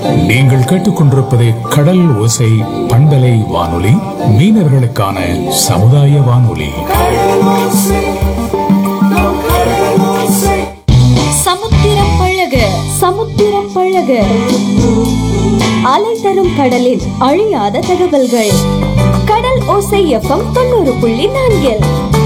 நீங்கள் கேட்டுக்கொண்டிருப்பது கடல் ஓசை பண்பலை வானொலி மீனவர்களுக்கான சமுதாய வானொலி சமுத்திரம் பழக சமுத்திரம் பழக அலை தரும் கடலின் அழியாத தகவல்கள் கடல் ஓசை எஃப்எம் தொண்ணூறு புள்ளி நான்கில்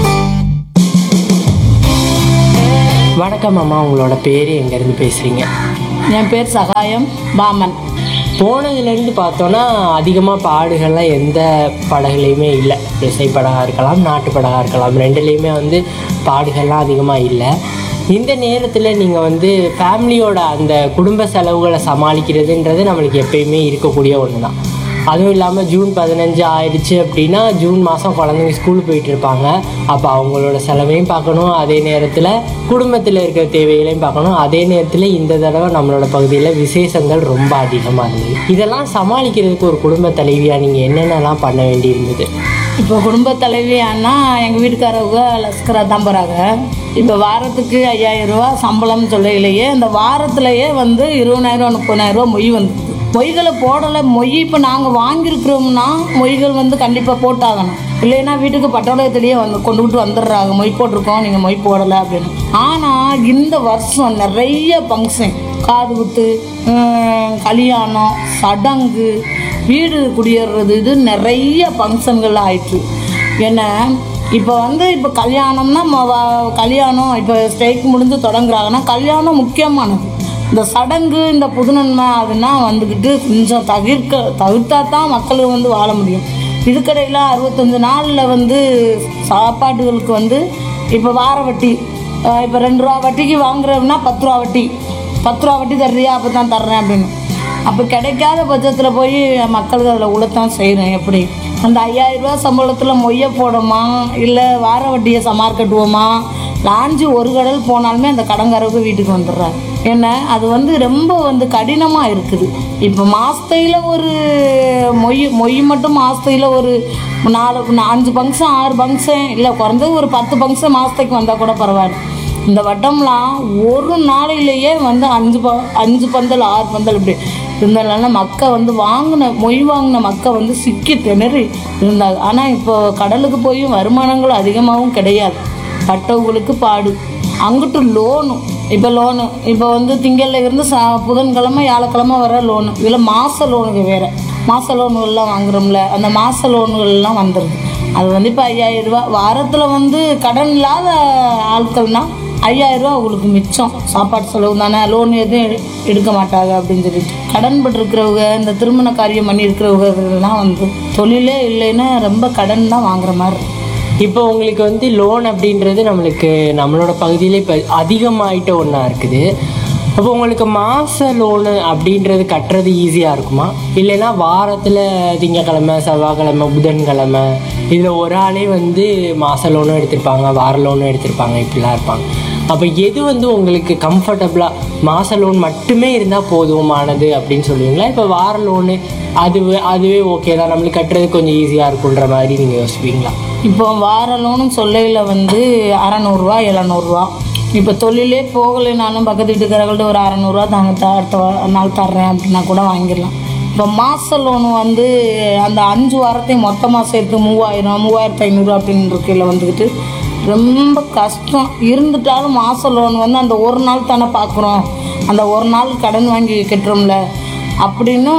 வணக்கம் அம்மா உங்களோட பேர் எங்கேருந்து பேசுகிறீங்க என் பேர் சகாயம் பாமன் போனதுலேருந்து பார்த்தோன்னா அதிகமாக பாடுகள்லாம் எந்த படகுலையுமே இல்லை இசைப்படகாக இருக்கலாம் நாட்டு படகாக இருக்கலாம் ரெண்டுலேயுமே வந்து பாடுகள்லாம் அதிகமாக இல்லை இந்த நேரத்தில் நீங்கள் வந்து ஃபேமிலியோட அந்த குடும்ப செலவுகளை சமாளிக்கிறதுன்றது நம்மளுக்கு எப்பயுமே இருக்கக்கூடிய ஒன்று தான் அதுவும் இல்லாமல் ஜூன் பதினஞ்சு ஆயிடுச்சு அப்படின்னா ஜூன் மாதம் குழந்தைங்க ஸ்கூல் போயிட்டு இருப்பாங்க அப்போ அவங்களோட செலவையும் பார்க்கணும் அதே நேரத்தில் குடும்பத்தில் இருக்கிற தேவைகளையும் பார்க்கணும் அதே நேரத்தில் இந்த தடவை நம்மளோட பகுதியில் விசேஷங்கள் ரொம்ப அதிகமாக இருந்தது இதெல்லாம் சமாளிக்கிறதுக்கு ஒரு குடும்ப தலைவியாக நீங்கள் என்னென்னலாம் பண்ண வேண்டியிருந்தது இப்போ குடும்ப தலைவியானா எங்கள் வீட்டுக்காரவங்க லஸ்கரா தான் போகிறாங்க இப்போ வாரத்துக்கு ஐயாயிரம் ரூபா சம்பளம் சொல்லையிலேயே இந்த வாரத்திலேயே வந்து இருபதாயிரம் முப்பதாயிரம் ரூபா மொய் வந்து மொய்களை போடலை மொய் இப்போ நாங்கள் வாங்கியிருக்கிறோம்னா மொய்கள் வந்து கண்டிப்பாக போட்டாகணும் இல்லைன்னா வீட்டுக்கு பட்டோலயத்திலேயே வந்து கொண்டுகிட்டு வந்துடுறாங்க மொய் போட்டிருக்கோம் நீங்கள் மொய் போடலை அப்படின்னு ஆனால் இந்த வருஷம் நிறைய ஃபங்க்ஷன் காது குத்து ஹம், கல்யாணம் சடங்கு வீடு குடியேறது இது நிறைய ஃபங்க்ஷன்கள் ஆயிடுச்சு என்ன இப்போ வந்து இப்போ கல்யாணம்னா ம- வ- கல்யாணம் இப்போ ஸ்ட்ரைக் முடிஞ்சு தொடங்குறாங்கன்னா கல்யாணம் முக்கியமானது இந்த சடங்கு இந்த புதுநன்மை அதுனா வந்துக்கிட்டு கொஞ்சம் தவிர்க்க தவிர்த்தா தான் மக்கள் வந்து வாழ முடியும் இதுக்கடையில் அறுபத்தஞ்சு நாளில் வந்து சாப்பாடுகளுக்கு வந்து இப்போ வார வட்டி இப்போ ரெண்டு ரூபா வட்டிக்கு வாங்குறோம்னா பத்து ரூபா வட்டி பத்து ரூபா வட்டி தர்றியா அப்போ தான் தர்றேன் அப்படின்னு அப்போ கிடைக்காத பட்சத்தில் போய் மக்களுக்கு அதில் உழைத்தான் செய்கிறேன் எப்படி அந்த ஐயாயிரம் ரூபா சம்பளத்தில் மொய்ய போடுமா இல்லை வார வட்டியை சமார் கட்டுவோமா லாஞ்சு ஒரு கடல் போனாலுமே அந்த கடங்காரவுக்கு வீட்டுக்கு வந்துடுறாங்க என்ன அது வந்து ரொம்ப வந்து கடினமாக இருக்குது இப்போ மாசத்தையில் ஒரு மொய் மொய் மட்டும் மாசத்தையில் ஒரு நாலு அஞ்சு ஃபங்க்ஷன் ஆறு ஃபங்க்ஷன் இல்லை குறைஞ்சது ஒரு பத்து ஃபங்க்ஷன் மாதத்துக்கு வந்தால் கூட பரவாயில்ல இந்த வட்டம்லாம் ஒரு நாளையிலேயே வந்து அஞ்சு ப அஞ்சு பந்தல் ஆறு பந்தல் இப்படி இருந்தாலும் மக்கள் வந்து வாங்கின மொய் வாங்கின மக்கள் வந்து சிக்கி திணறி இருந்தாங்க ஆனால் இப்போ கடலுக்கு போய் வருமானங்கள் அதிகமாகவும் கிடையாது பட்டவங்களுக்கு பாடு அங்கிட்டு லோனு இப்போ லோனு இப்போ வந்து திங்கள்ல இருந்து சா புதன்கிழமை வியாழக்கிழமை வர லோனு இதில் மாத லோனுக்கு வேறு மாத லோனுகள்லாம் வாங்குறோம்ல அந்த மாத லோனுகள்லாம் வந்துடுது அது வந்து இப்போ ஐயாயிரம் ரூபா வாரத்தில் வந்து கடன் இல்லாத ஆட்கள்னா ஐயாயிரம் ரூபா அவங்களுக்கு மிச்சம் சாப்பாடு செலவு தானே லோன் எதுவும் எடு- எடுக்க மாட்டாங்க அப்படின்னு சொல்லிட்டு கடன் பட்டிருக்கிறவங்க இந்த திருமண காரியம் பண்ணி இருக்கிறவங்கலாம் வந்து தொழிலே இல்லைன்னா ரொம்ப கடன் தான் வாங்குற மாதிரி இருக்கு. இப்போ உங்களுக்கு வந்து லோன் அப்படின்றது நம்மளுக்கு நம்மளோட பகுதியிலே இப்போ அதிகமாயிட்ட ஒன்றா இருக்குது அப்போ உங்களுக்கு மாத லோனு அப்படின்றது கட்டுறது ஈஸியாக இருக்குமா இல்லைன்னா வாரத்தில் திங்கக்கிழமை செவ்வாய்க்கிழமை புதன்கிழமை இதில் ஒரு ஆளே வந்து மாத லோனும் எடுத்திருப்பாங்க வார லோனும் எடுத்திருப்பாங்க இப்படிலாம் இருப்பாங்க அப்போ எது வந்து உங்களுக்கு கம்ஃபர்டபுளாக மாத லோன் மட்டுமே இருந்தால் போதுமானது அப்படின்னு சொல்லுவீங்களா இப்போ வார லோனு அதுவே அதுவே ஓகே தான் நம்மளுக்கு கட்டுறது கொஞ்சம் ஈஸியாக இருக்குன்ற மாதிரி நீங்கள் யோசிப்பீங்களா இப்போ வார லோனும் சொல்லையில் வந்து அறநூறுரூவா எழுநூறுவா இப்போ தொழிலே போகலைனாலும் பக்கத்து வீட்டுக்காரங்கள்ட்ட ஒரு அறநூறுவா தாங்க த- அடுத்த வா- நாள் தர்றேன் அப்படின்னா கூட வாங்கிடலாம் இப்போ மாத லோனு வந்து அந்த அஞ்சு வாரத்தையும் மொத்தமாக சேர்த்து மூவாயிரம் மூவாயிரத்து ஐநூறு அப்படின்னு இருக்கையில் வந்துக்கிட்டு ரொம்ப கஷ்டம் இருந்துட்டாலும் மாத லோன் வந்து அந்த ஒரு நாள் தானே பார்க்குறோம் அந்த ஒரு நாள் கடன் வாங்கி கட்டுறோம்ல அப்படின்னும்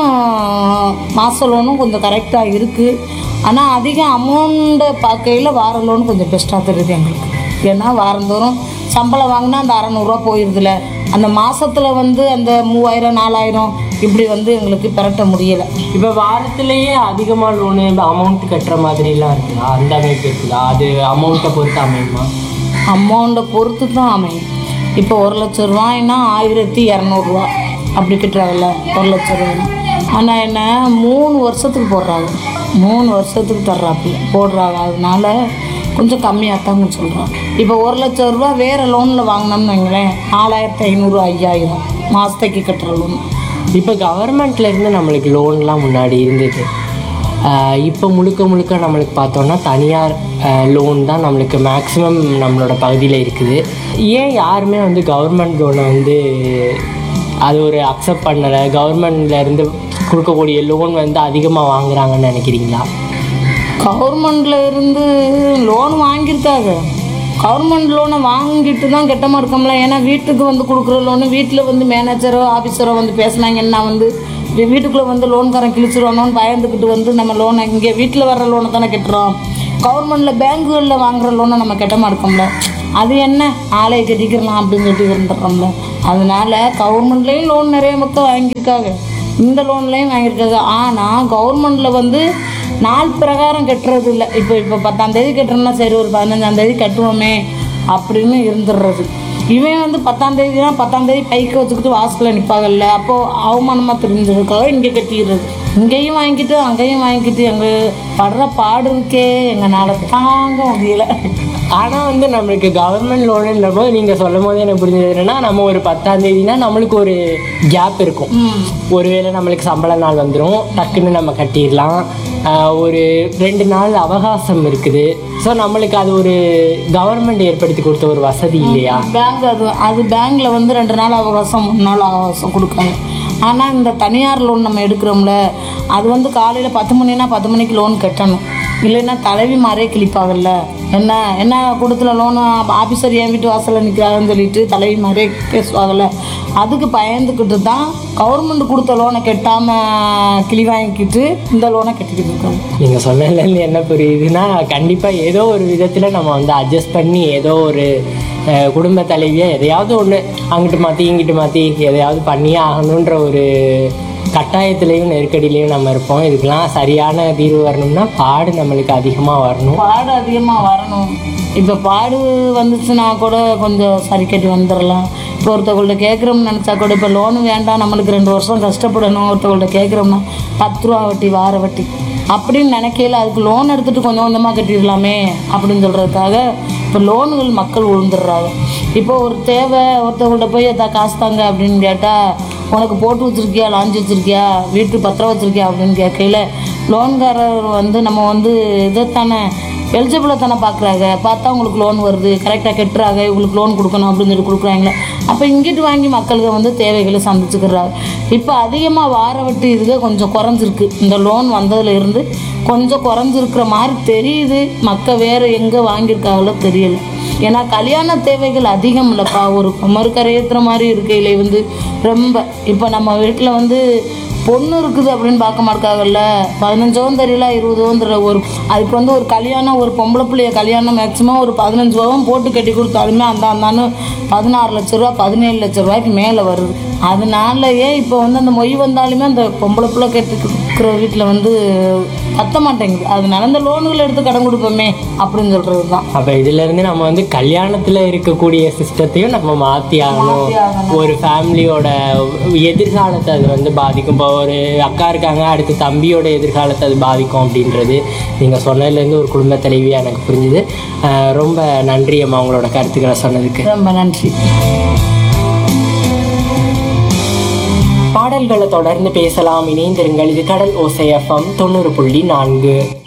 மாத லோனும் கொஞ்சம் கரெக்டாக இருக்குது ஆனால் அதிக அமௌண்ட்டை பார்க்கையில் வார லோன் கொஞ்சம் பெஸ்ட்டாக தெரியுது எங்களுக்கு ஏன்னா வாரந்தோறும் சம்பளம் வாங்கினா அந்த அறநூறுவா போயிடுதுல அந்த மாசத்துல வந்து அந்த மூவாயிரம் நாலாயிரம் இப்படி வந்து எங்களுக்கு பெரட்ட முடியலை இப்போ வாரத்திலேயே அதிகமாக லோனு அமௌண்ட் கட்டுற மாதிரிலாம் இருக்குதா அந்த அமைப்பு இருக்குதா அது அமௌண்ட்டை பொறுத்து அமையுமா அமௌண்ட்டை பொறுத்து தான் அமையும் இப்போ ஒரு லட்ச ரூபாய்னா ஆயிரத்தி இரநூறுவா அப்படி கட்டுறாங்கல்ல ஒரு லட்ச ரூபாய்னா ஆனால் என்ன மூணு வருஷத்துக்கு போடுறாங்க மூணு வருஷத்துக்கு தர்றாப்புல போடுறாங்க அதனால கொஞ்சம் கம்மியாக தாங்க சொல்கிறாங்க இப்போ ஒரு லட்ச ரூபா வேறு லோனில் வாங்கினோம்னு வைங்களேன் நாலாயிரத்தி ஐநூறு ஐயாயிரம் மாதத்துக்கு கட்டுற லோன் இப்போ கவர்மெண்ட்லேருந்து நம்மளுக்கு லோன்லாம் முன்னாடி இருந்தது ஆஹ் இப்போ முழுக்க முழுக்க நம்மளுக்கு பார்த்தோன்னா தனியார் லோன் தான் நம்மளுக்கு மேக்ஸிமம் நம்மளோட பகுதியில் இருக்குது ஏன் யாருமே வந்து கவர்மெண்ட் லோனை வந்து அது ஒரு அக்செப்ட் பண்ணலை கவர்மெண்ட்லேருந்து கொடுக்கக்கூடிய லோன் வந்து அதிகமாக வாங்குறாங்கன்னு நினைக்கிறீங்களா கவர்மெண்ட்ல இருந்து லோன் வாங்கியிருக்காங்க கவர்மெண்ட் லோனை வாங்கிட்டு தான் கெட்டமாக இருக்கோம்ல ஏன்னா வீட்டுக்கு வந்து கொடுக்குற லோனு வீட்டில் வந்து மேனேஜரோ ஆஃபீஸரோ வந்து பேசுனாங்கன்னா வந்து வீ- வீட்டுக்குள்ளே வந்து லோன்காரன் கிழிச்சிருவானோன்னு பயந்துக்கிட்டு வந்து நம்ம லோனை இங்கே வீட்டில் வர்ற லோனை தானே கட்டுறோம் கவர்மெண்ட்டில் பேங்குகளில் வாங்குற லோனை நம்ம கெட்டமாக இருக்கோம்ல அது என்ன ஆலையை கட்டிக்கிறலாம் அப்படின்னு சொல்லிட்டு இருந்துடுறோம்ல அதனால கவர்மெண்ட்லேயும் லோன் நிறைய மக்கள் வாங்கியிருக்காங்க இந்த லோன்லேயும் வாங்கியிருக்காங்க ஆனால் கவர்மெண்ட்டில் வந்து நாள் பிரகாரம் கட்டுறது இல்லை இப்போ இப்போ பத்தாம் தேதி கட்டுறோம்னா சரி ஒரு பதினஞ்சாம் தேதி கட்டுவோமே அப்படின்னு இருந்துடுறது இவன் வந்து பத்தாம் தேதி தான் பத்தாம் தேதி பைக்க வச்சுக்கிட்டு வாசலில் நிற்பாங்கல்ல அப்போது அவமானமாக தெரிஞ்சிருக்காக இங்கே கட்டிடுறது இங்கேயும் வாங்கிட்டு அங்கேயும் வாங்கிட்டு எங்கள் படுற பாடு இருக்கே எங்களால் தாங்க முடியல ஆனால் வந்து நம்மளுக்கு கவர்மெண்ட் லோனுன்ற போது நீங்கள் சொல்லும் போது எனக்கு புரிஞ்சது என்னன்னா நம்ம ஒரு பத்தாம் தேதினா நம்மளுக்கு ஒரு கேப் இருக்கும் ஒருவேளை நம்மளுக்கு சம்பள நாள் வந்துடும் டக்குன்னு நம்ம கட்டிடலாம் ஆஹ் ஒரு ரெண்டு நாள் அவகாசம் இருக்குது ஸோ நம்மளுக்கு அது ஒரு கவர்மெண்ட் ஏற்படுத்தி கொடுத்த ஒரு வசதி இல்லையா பேங்க் அது அது பேங்க்ல வந்து ரெண்டு நாள் அவகாசம் மூணு நாள் அவகாசம் கொடுக்காங்க ஆனால் இந்த தனியார் லோன் நம்ம எடுக்கிறோம்ல அது வந்து காலையில் பத்து மணினா பத்து மணிக்கு லோன் கட்டணும் இல்லைன்னா தலைவி மாறே கிழிப்பாங்கல்ல என்ன என்ன கொடுத்துல லோனு ஆஃபீஸர் என் வீட்டு வாசலில் நிற்கிறாங்கன்னு சொல்லிட்டு தலைவி மாறே பேசுவாங்கல்ல அதுக்கு பயந்துக்கிட்டு தான் கவர்மெண்ட் கொடுத்த லோனை கெட்டாமல் கிளி வாங்கிக்கிட்டு இந்த லோனை கட்டிக்கிட்டு இருக்காங்க நீங்கள் சொன்னதுலேருந்து என்ன புரியுதுன்னா கண்டிப்பாக ஏதோ ஒரு விதத்தில் நம்ம வந்து அட்ஜஸ்ட் பண்ணி ஏதோ ஒரு அஹ், குடும்ப தலைவியாக எதையாவது ஒன்று அங்கிட்டு மாற்றி இங்கிட்டு மாற்றி எதையாவது பண்ணியே ஆகணுன்ற ஒரு கட்டாயத்திலையும் நெருக்கடியிலையும் நம்ம இருப்போம் இதுக்கெல்லாம் சரியான தீர்வு வரணும்னா பாடு நம்மளுக்கு அதிகமாக வரணும் பாடு அதிகமாக வரணும் இப்போ பாடு வந்துச்சுன்னா கூட கொஞ்சம் சரி கட்டி வந்துடலாம் இப்போ ஒருத்தவங்கள்ட்ட கேட்குறோம்னு நினச்சா கூட இப்போ லோனு வேண்டாம் நம்மளுக்கு ரெண்டு வருஷம் கஷ்டப்படணும் ஒருத்தவங்கள்ட்ட கேட்குறோம்னா பத்து ரூபா வட்டி வார வட்டி அப்படின்னு நினைக்கையில அதுக்கு லோன் எடுத்துட்டு கொஞ்சம் கொஞ்சமாக கட்டிடலாமே அப்படின்னு சொல்கிறதுக்காக இப்போ லோனுகள் மக்கள் விழுந்துடுறாங்க இப்போ ஒரு தேவை ஒருத்தவங்கள்ட்ட போய் எதா காசு தாங்க அப்படின்னு கேட்டால் உனக்கு போட்டு வச்சிருக்கியா லாஞ்சி வச்சிருக்கியா வீட்டு பத்திரம் வச்சிருக்கியா அப்படின்னு கேட்கையில லோன்காரர் வந்து நம்ம வந்து இதைத்தானே எலிஜிபிளை தானே பார்க்குறாங்க பார்த்தா உங்களுக்கு லோன் வருது கரெக்டாக கட்டுறாங்க இவங்களுக்கு லோன் கொடுக்கணும் அப்படின்னு சொல்லி கொடுக்குறாங்களே அப்போ இங்கிட்டு வாங்கி மக்களுக்கு வந்து தேவைகளை சந்திச்சுக்கிறாங்க இப்போ அதிகமாக வார வட்டி இதுக்கு கொஞ்சம் குறைஞ்சிருக்கு இந்த லோன் வந்ததுல இருந்து கொஞ்சம் குறைஞ்சிருக்கிற மாதிரி தெரியுது மக்கள் வேறு எங்கே வாங்கியிருக்காங்களோ தெரியல ஏன்னா கல்யாண தேவைகள் அதிகம் இல்லைப்பா ஒரு மறுக்கரையேற்றுற மாதிரி இருக்கையில வந்து ரொம்ப இப்போ நம்ம வீட்டில் வந்து பொண்ணு இருக்குது அப்படின்னு பார்க்க மாட்டாங்கல்ல பதினஞ்சோவும் தெரியல இருபதும் தெரியல ஒரு அதுக்கு வந்து ஒரு கல்யாணம் ஒரு பொம்பளை பிள்ளைய கல்யாணம் மேக்ஸிமம் ஒரு பதினஞ்சு ரூபாவும் போட்டு கட்டி கொடுத்தாலுமே அந்த அந்தான்னு பதினாறு லட்ச ரூபா பதினேழு லட்ச ரூபாய்க்கு மேலே வருது அதனாலயே இப்போ வந்து அந்த மொய் வந்தாலுமே அந்த பொம்பளை பிள்ளை கட்டிக்கிற வீட்டில் வந்து பத்த மாட்டேங்குது அதனால இந்த லோன்கள் எடுத்து கடன் கொடுப்போமே அப்படின்னு சொல்கிறது தான் அப்போ இதுலேருந்து நம்ம வந்து கல்யாணத்தில் இருக்கக்கூடிய சிஸ்டத்தையும் நம்ம மாற்றி ஆகணும் ஒரு ஃபேமிலியோட எதிர்காலத்தை அது வந்து பாதிக்கும் இப்போ ஒரு அக்கா இருக்காங்க அடுத்து தம்பியோட எதிர்காலத்தை அது பாதிக்கும் அப்படின்றது நீங்கள் சொன்னதுலேருந்து ஒரு குடும்ப தலைவியாக எனக்கு புரிஞ்சுது அஹ் ரொம்ப நன்றி அம்மா உங்களோட கருத்துக்களை சொன்னதுக்கு ரொம்ப நன்றி பாடல்களை தொடர்ந்து பேசலாம் இணைந்திருங்கள் இது கடல் ஓசை எஃப்எம் தொண்ணூறு புள்ளி நான்கு